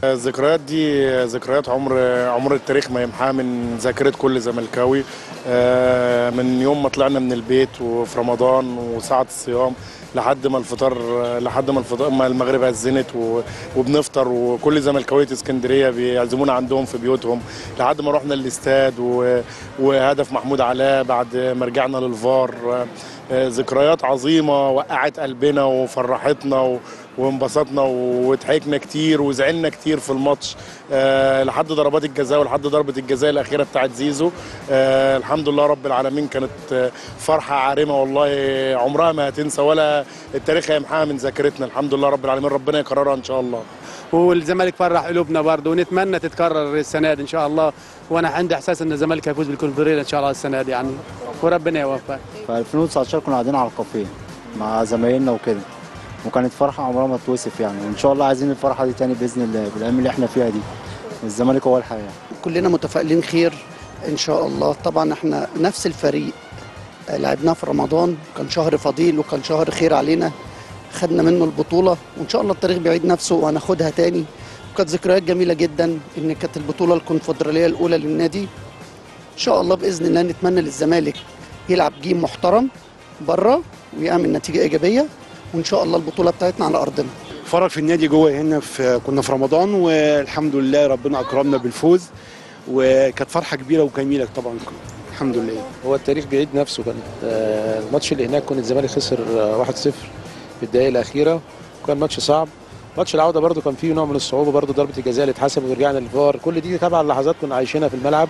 الذكريات دي ذكريات عمر عمر التاريخ ما يمحاها من ذاكره كل زملكاوي آه، من يوم ما طلعنا من البيت وفي رمضان وساعه الصيام لحد ما الفطار لحد ما الفطار ما المغرب اذنت و- وبنفطر وكل زملكاويه اسكندريه بيعزمونا عندهم في بيوتهم لحد ما رحنا الاستاد و- وهدف محمود علاء بعد ما رجعنا للفار آه، ذكريات عظيمه وقعت قلبنا وفرحتنا و- وانبسطنا وضحكنا كتير وزعلنا كتير في الماتش آه لحد ضربات الجزاء ولحد ضربه الجزاء الاخيره بتاعت زيزو آه الحمد لله رب العالمين كانت آه، فرحه عارمه والله عمرها ما هتنسى ولا التاريخ هيمحاها من ذاكرتنا الحمد لله رب العالمين ربنا يكررها ان شاء الله والزمالك فرح قلوبنا برضه ونتمنى تتكرر السنه دي ان شاء الله وانا عندي احساس ان الزمالك هيفوز بالكونفدراليه ان شاء الله السنه دي يعني وربنا يوفق في 2019 كنا قاعدين على الكافيه مع زمايلنا وكده وكانت فرحة عمرها ما توصف يعني وإن شاء الله عايزين الفرحة دي تاني بإذن الله بالأيام اللي إحنا فيها دي الزمالك هو الحياة كلنا متفائلين خير ان شاء الله طبعا احنا نفس الفريق آه، لعبناه في رمضان كان شهر فضيل وكان شهر خير علينا خدنا منه البطوله وان شاء الله التاريخ بيعيد نفسه وهناخدها تاني وكانت ذكريات جميله جدا ان كانت البطوله الكونفدراليه الاولى للنادي ان شاء الله باذن الله نتمنى للزمالك يلعب جيم محترم بره ويعمل نتيجه ايجابيه وان شاء الله البطوله بتاعتنا على ارضنا فرج في النادي جوه هنا في كنا في رمضان والحمد لله ربنا اكرمنا بالفوز وكانت فرحه كبيره وجميله طبعا الحمد لله هو التاريخ بيعيد نفسه كان آه، الماتش اللي هناك كان الزمالك خسر آه، 1-0 في الدقائق الاخيره وكان ماتش صعب ماتش العوده برده كان فيه نوع من الصعوبه برده ضربه الجزاء اللي اتحسبت ورجعنا للفار كل دي طبعا لحظات كنا عايشينها في الملعب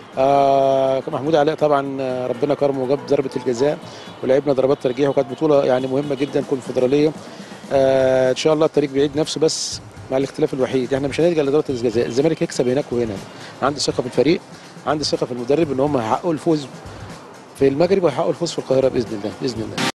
آه كان محمود علاء طبعا آه، ربنا كرمه وجاب ضربه الجزاء ولعبنا ضربات ترجيح وكانت بطوله يعني مهمه جدا كونفدراليه آه ان شاء الله التاريخ بيعيد نفسه بس مع الاختلاف الوحيد احنا مش هنلجا لضربه الجزاء الزمالك يكسب هناك وهنا عندي ثقه في الفريق عندي ثقه في المدرب ان هم هيحققوا الفوز في المغرب وهيحققوا الفوز في القاهره باذن الله باذن الله